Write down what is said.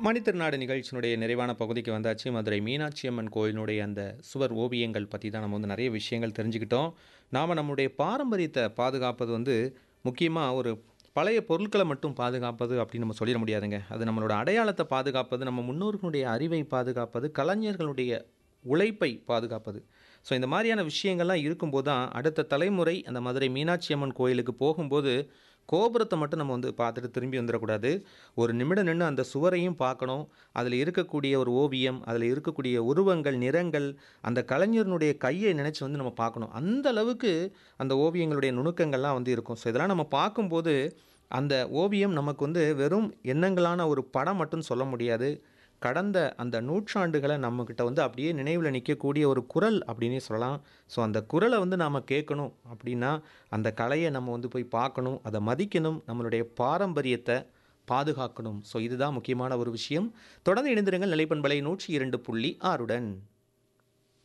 மணித்திருநாடு நிகழ்ச்சியினுடைய நிறைவான பகுதிக்கு வந்தாச்சு மதுரை மீனாட்சி அம்மன் கோயிலினுடைய அந்த சுவர் ஓவியங்கள் பற்றி தான் நம்ம வந்து நிறைய விஷயங்கள் தெரிஞ்சுக்கிட்டோம் நாம் நம்முடைய பாரம்பரியத்தை பாதுகாப்பது வந்து முக்கியமாக ஒரு பழைய பொருட்களை மட்டும் பாதுகாப்பது அப்படின்னு நம்ம சொல்லிட முடியாதுங்க அது நம்மளோட அடையாளத்தை பாதுகாப்பது நம்ம முன்னோர்களுடைய அறிவை பாதுகாப்பது கலைஞர்களுடைய உழைப்பை பாதுகாப்பது ஸோ இந்த மாதிரியான விஷயங்கள்லாம் இருக்கும்போது தான் அடுத்த தலைமுறை அந்த மதுரை மீனாட்சி அம்மன் கோயிலுக்கு போகும்போது கோபுரத்தை மட்டும் நம்ம வந்து பார்த்துட்டு திரும்பி வந்துடக்கூடாது ஒரு நிமிடம் நின்று அந்த சுவரையும் பார்க்கணும் அதில் இருக்கக்கூடிய ஒரு ஓவியம் அதில் இருக்கக்கூடிய உருவங்கள் நிறங்கள் அந்த கலைஞர்னுடைய கையை நினச்சி வந்து நம்ம பார்க்கணும் அந்த அளவுக்கு அந்த ஓவியங்களுடைய நுணுக்கங்கள்லாம் வந்து இருக்கும் ஸோ இதெல்லாம் நம்ம பார்க்கும்போது அந்த ஓவியம் நமக்கு வந்து வெறும் எண்ணங்களான ஒரு படம் மட்டும் சொல்ல முடியாது கடந்த அந்த நூற்றாண்டுகளை நம்மக்கிட்ட வந்து அப்படியே நினைவில் நிற்கக்கூடிய ஒரு குரல் அப்படின்னே சொல்லலாம் ஸோ அந்த குரலை வந்து நாம் கேட்கணும் அப்படின்னா அந்த கலையை நம்ம வந்து போய் பார்க்கணும் அதை மதிக்கணும் நம்மளுடைய பாரம்பரியத்தை பாதுகாக்கணும் ஸோ இதுதான் முக்கியமான ஒரு விஷயம் தொடர்ந்து இணைந்திருங்கள் நிலைப்பண்பலை நூற்றி இரண்டு புள்ளி ஆறுடன்